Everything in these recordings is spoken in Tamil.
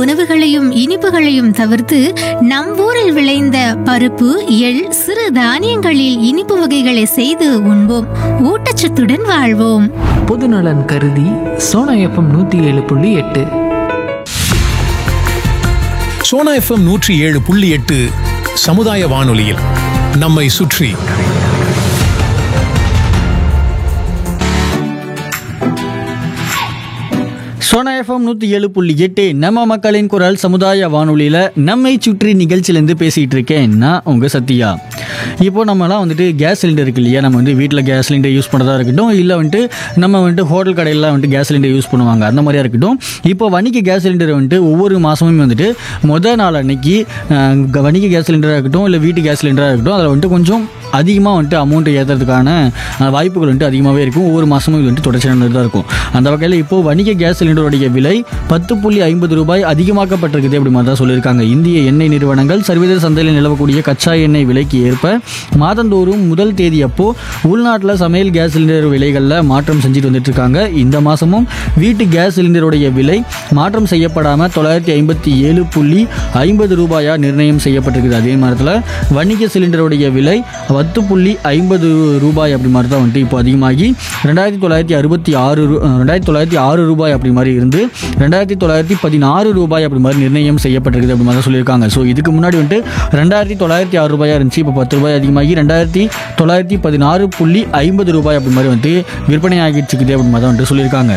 உணவுகளையும் இனிப்புகளையும் தவிர்த்து நம் ஊரில் விளைந்த பருப்பு எள் சிறு தானியங்களில் இனிப்பு வகைகளை செய்து உண்போம் ஊட்டச்சத்துடன் வாழ்வோம் பொதுநலன் கருதி சோனா எஃப்எம் நூற்றி ஏழு புள்ளி எட்டு சோனா எஃப்எம் நூற்றி ஏழு புள்ளி எட்டு சமுதாய வானொலியில் நம்மை சுற்றி சோனா எஃப்எம் நூற்றி ஏழு புள்ளி எட்டு நம்ம மக்களின் குரல் சமுதாய வானொலியில் நம்மை சுற்றி நிகழ்ச்சியிலேருந்து பேசிகிட்டு இருக்கேன் நான் உங்கள் சத்யா இப்போ நம்மலாம் வந்துட்டு கேஸ் சிலிண்டர் இருக்கு இல்லையா நம்ம வந்து வீட்டில் கேஸ் சிலிண்டர் யூஸ் பண்ணுறதா இருக்கட்டும் இல்லை வந்துட்டு நம்ம வந்துட்டு ஹோட்டல் கடையிலாம் வந்துட்டு கேஸ் சிலிண்டர் யூஸ் பண்ணுவாங்க அந்த மாதிரியா இருக்கட்டும் இப்போ வணிக கேஸ் சிலிண்டர் வந்துட்டு ஒவ்வொரு மாதமும் வந்துட்டு முத நாள் அன்னைக்கு அஹ், க- வணிக கேஸ் சிலிண்டராக இருக்கட்டும் இல்லை வீட்டு கேஸ் சிலிண்டராக இருக்கட்டும் அதில் வந்துட்டு கொஞ்சம் அதிகமாக வந்துட்டு அமௌண்ட் ஏற்றுறதுக்கான அஹ், வாய்ப்புகள் வந்துட்டு அதிகமாகவே இருக்கும் ஒவ்வொரு மாதமும் இது வந்துட்டு தொடர்ச்சியான தான் இருக்கும் அந்த வகையில் இப்போது வணிக கேஸ் சிலிண்டருடைய விலை பத்து புள்ளி ஐம்பது ரூபாய் அதிகமாக்கப்பட்டிருக்குது அப்படி மாதிரி தான் சொல்லியிருக்காங்க இந்திய எண்ணெய் நிறுவனங்கள் சர்வதேச சந்தையில் நிலவக்கூடிய கச்சா எண்ணெய் விலைக்கு ஏற்ப மாதந்தோறும் முதல் தேதி அப்போ உள்நாட்டில் சமையல் கேஸ் சிலிண்டர் விலைகளில் மாற்றம் செஞ்சுட்டு வந்துட்டு இருக்காங்க இந்த மாதமும் வீட்டு கேஸ் சிலிண்டருடைய விலை மாற்றம் செய்யப்படாமல் தொள்ளாயிரத்தி ஐம்பத்தி ஏழு புள்ளி ஐம்பது ரூபாயா நிர்ணயம் செய்யப்பட்டிருக்குது அதே நேரத்தில் வணிக சிலிண்டருடைய விலை பத்து புள்ளி ஐம்பது ரூபாய் அப்படி மாதிரி தான் வந்துட்டு இப்போ அதிகமாகி ரெண்டாயிரத்தி தொள்ளாயிரத்தி அறுபத்தி ஆறு ரூ- ரெண்டாயிரத்தி தொள்ளாயிரத்தி ஆறு ரூபாய் அப்படி மாதிரி இருந்து ரெண்டாயிரத்தி தொள்ளாயிரத்தி பதினாறு ரூபாய் அப்படி மாதிரி நிர்ணயம் செய்யப்பட்டிருக்குது அப்படி மாதிரி தான் சொல்லியிருக்காங்க ஸோ இதுக்கு முன்னாடி வந்துட்டு ரெண்டாயிரத்தி தொள்ளாயிரத்தி ஆறு ரூபாயா இருந்துச்சு இப்போ பத்து ரூபாய் அதிகமாகி ரெண்டாயிரத்தி தொள்ளாயிரத்தி பதினாறு புள்ளி ஐம்பது ரூபாய் அப்படி மாதிரி வந்துட்டு விற்பனை ஆகிட்டு இருக்குது அப்படி மாதிரி தான் வந்துட்டு சொல்லியிருக்காங்க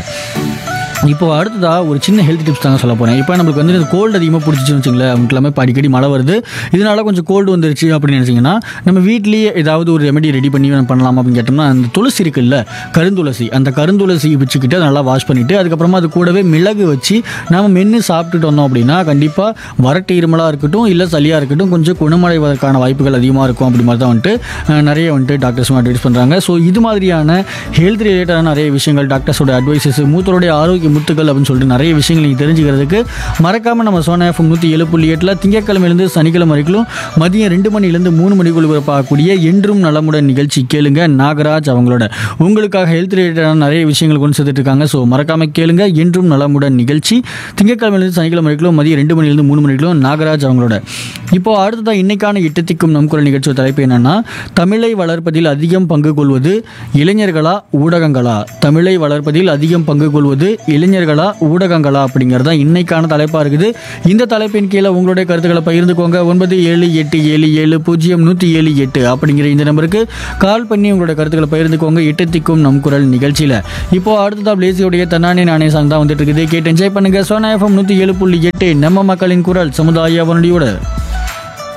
இப்போ அடுத்ததாக ஒரு சின்ன ஹெல்த் டிப்ஸ் தாங்க சொல்ல போகிறேன் இப்போ நம்மளுக்கு வந்து கோல்டு அதிகமாக பிடிச்சிச்சுன்னு வச்சுங்களேன் அவங்களுக்கு எல்லாமே இப்போ அடிக்கடி மழை வருது இதனால கொஞ்சம் கோல்டு வந்துருச்சு அப்படின்னு நினச்சிங்கன்னா நம்ம வீட்லேயே ஏதாவது ஒரு ரெமெடி ரெடி பண்ணி நம்ம பண்ணலாம் அப்படின்னு கேட்டோம்னா அந்த துளசி இருக்குல்ல கருந்துளசி அந்த கருந்துளசி வச்சுக்கிட்டு அதை நல்லா வாஷ் பண்ணிவிட்டு அதுக்கப்புறமா அது கூடவே மிளகு வச்சு நம்ம மென்று சாப்பிட்டுட்டு வந்தோம் அப்படின்னா கண்டிப்பாக வறட்டு இருமலாக இருக்கட்டும் இல்லை சளியாக இருக்கட்டும் கொஞ்சம் குணமடைவதற்கான வாய்ப்புகள் அதிகமாக இருக்கும் அப்படி மாதிரி தான் வந்துட்டு அஹ், நிறைய வந்துட்டு டாக்டர்ஸும் அட்வைஸ் பண்ணுறாங்க ஸோ இது மாதிரியான ஹெல்த் ரிலேட்டடான நிறைய விஷயங்கள் டாக்டர்ஸோட அட்வைசஸ் மூத்தருடைய ஆரோக்கிய முத்துக்கள் அப்படின்னு சொல்லிட்டு நிறைய விஷயங்கள் நீங்கள் தெரிஞ்சுக்கிறதுக்கு மறக்காமல் நம்ம சோனா எஃப்எம் நூற்றி ஏழு புள்ளி எட்டில் திங்கட்கிழமையிலேருந்து சனிக்கிழமை வரைக்கும் மதியம் ரெண்டு மணிலேருந்து மூணு மணிக்குள்ள பார்க்கக்கூடிய என்றும் நலமுடன் நிகழ்ச்சி கேளுங்க நாகராஜ் அவங்களோட உங்களுக்காக ஹெல்த் ரிலேட்டடான நிறைய விஷயங்கள் கொண்டு சேர்த்துட்டு இருக்காங்க ஸோ மறக்காம கேளுங்க என்றும் நலமுடன் நிகழ்ச்சி திங்கட்கிழமையிலேருந்து சனிக்கிழமை வரைக்கும் மதியம் ரெண்டு மணிலேருந்து மூணு மணிக்குள்ள நாகராஜ் அவங்களோட இப்போ அடுத்ததான் இன்னைக்கான இட்டத்திக்கும் நம் குரல் நிகழ்ச்சியோட தலைப்பு என்னன்னா தமிழை வளர்ப்பதில் அதிகம் பங்கு கொள்வது இளைஞர்களா ஊடகங்களா தமிழை வளர்ப்பதில் அதிகம் பங்கு கொள்வது இளைஞர்களா ஊடகங்களா அப்படிங்கிறது தான் இன்னைக்கான தலைப்பாக இருக்குது இந்த தலைப்பின் கீழே உங்களுடைய கருத்துக்களை பகிர்ந்துக்கோங்க ஒன்பது ஏழு எட்டு ஏழு ஏழு பூஜ்ஜியம் நூற்றி ஏழு எட்டு அப்படிங்கிற இந்த நம்பருக்கு கால் பண்ணி உங்களோட கருத்துக்களை பகிர்ந்துக்கோங்க எட்டத்திக்கும் நம் குரல் நிகழ்ச்சியில் இப்போ அடுத்ததாக பிளேசியோடைய தன்னானே நானே சாங் தான் வந்துட்டு இருக்குது கேட்டு என்ஜாய் பண்ணுங்க சோனா எஃப்எம் நூற்றி ஏழு புள்ளி எட்டு நம்ம மக்களின் குரல் சமுதாய வானொலியோட